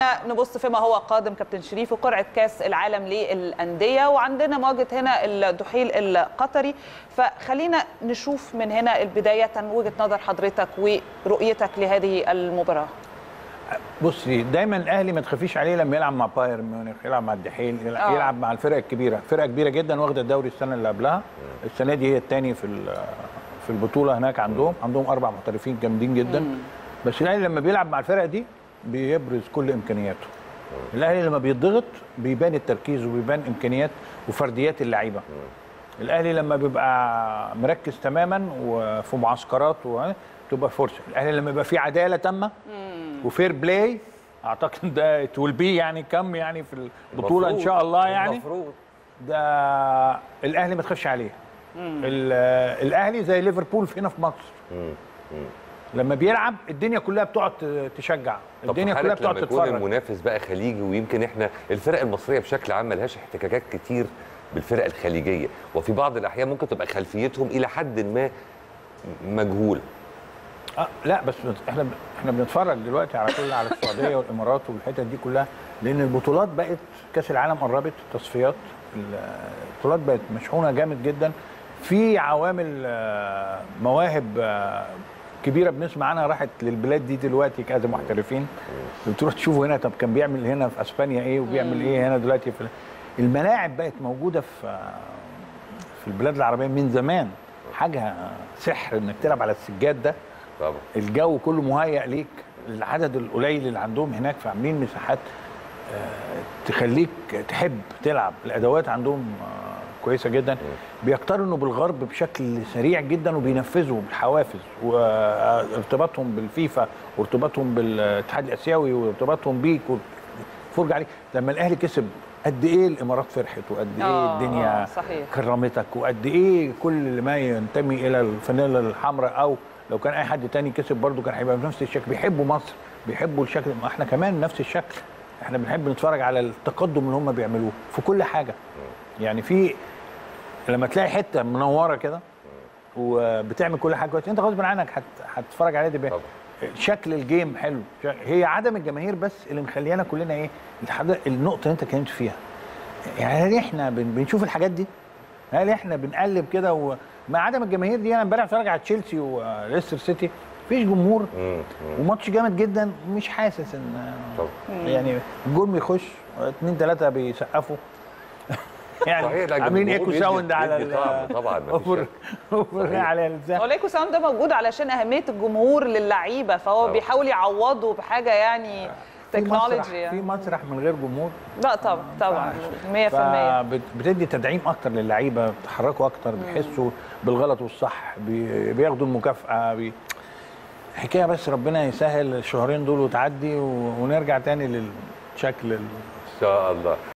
نبص فيما هو قادم كابتن شريف وقرعه كاس العالم للانديه وعندنا مواجهه هنا الدحيل القطري فخلينا نشوف من هنا بدايه وجهه نظر حضرتك ورؤيتك لهذه المباراه بصي دايما الاهلي ما تخافيش عليه لما يلعب مع بايرن ميونخ يلعب مع الدحيل يلعب, آه. يلعب مع الفرق الكبيره فرقه كبيره جدا واخده الدوري السنه اللي قبلها السنه دي هي الثاني في ال- في البطوله هناك عندهم عندهم اربع محترفين جامدين جدا بس الاهلي لما بيلعب مع الفرق دي بيبرز كل امكانياته الاهلي لما بيضغط بيبان التركيز وبيبان امكانيات وفرديات اللعيبه الاهلي لما بيبقى مركز تماما وفي معسكرات و- تبقى فرصه الاهلي لما يبقى فيه عداله تامه وفير بلاي اعتقد ده ات ويل بي يعني كم يعني في البطوله ان شاء الله يعني المفروض ده الاهلي ما تخافش عليه ال- الاهلي زي ليفربول هنا في مصر لما بيلعب الدنيا كلها بتقعد ت- تشجع طب الدنيا في كلها حالة بتقعد لما يكون تتفرج المنافس بقى خليجي ويمكن احنا الفرق المصريه بشكل عام ملهاش احتكاكات كتير بالفرق الخليجيه وفي بعض الاحيان ممكن تبقى خلفيتهم الى حد ما مجهوله آه لا بس احنا احنا بنتفرج دلوقتي على كل على السعوديه والامارات والحتت دي كلها لان البطولات بقت كاس العالم قربت تصفيات البطولات بقت مشحونه جامد جدا في عوامل آه، مواهب آه، كبيره بنسمع عنها راحت للبلاد دي دلوقتي كذا محترفين بتروح تشوفوا هنا طب كان بيعمل هنا في اسبانيا ايه وبيعمل ايه هنا دلوقتي في الملاعب بقت موجوده في آه، في البلاد العربيه من زمان حاجه سحر انك تلعب على السجاد ده طبعا الجو كله مهيأ ليك العدد القليل اللي عندهم هناك فعاملين مساحات آه، تخليك تحب تلعب الادوات عندهم آه، كويسه جدا بيقترنوا بالغرب بشكل سريع جدا وبينفذوا بالحوافز وارتباطهم بالفيفا وارتباطهم بالاتحاد الاسيوي وارتباطهم بيك فرج عليك لما الاهلي كسب قد ايه الامارات فرحت وقد ايه آه، الدنيا آه، صحيح. كرمتك وقد ايه كل ما ينتمي الى الفانيلا الحمراء او لو كان اي حد تاني كسب برضه كان هيبقى بنفس الشكل بيحبوا مصر بيحبوا الشكل ما احنا كمان نفس الشكل احنا بنحب نتفرج على التقدم اللي هم بيعملوه في كل حاجه يعني في لما تلاقي حته منوره كده وبتعمل كل حاجه كويس انت غصب عنك هت- هتتفرج عليها دي بقى. طبعا. شكل الجيم حلو شك- هي عدم الجماهير بس اللي مخليانا كلنا ايه الحاجة النقطه اللي انت اتكلمت فيها يعني هل احنا بن- بنشوف الحاجات دي هل احنا بنقلب كده ومع عدم الجماهير دي انا امبارح اتفرج على تشيلسي وليستر سيتي مفيش جمهور مم. وماتش جامد جدا مش حاسس ان طبعا يعني الجول بيخش اتنين تلاته بيسقفوا يعني صحيح، لا، عاملين الجمهور ايكو بيدي- ساوند على بيدي طعم طبعا، مفيش اوفر شك. اوفر صحيح. على البتاع اوليكو ساوند ده موجود علشان اهميه الجمهور للعيبه فهو طبعا. بيحاول يعوضه بحاجه يعني في مسرح تكنولوجي في يعني مسرح من غير جمهور لا طبعا طبعا 100% بتدي تدعيم اكتر للعيبه بتحركوا اكتر بيحسوا بالغلط والصح بي- بياخدوا المكافاه بي... حكايه بس ربنا يسهل الشهرين دول وتعدي و... ونرجع تاني للشكل ال... ان شاء الله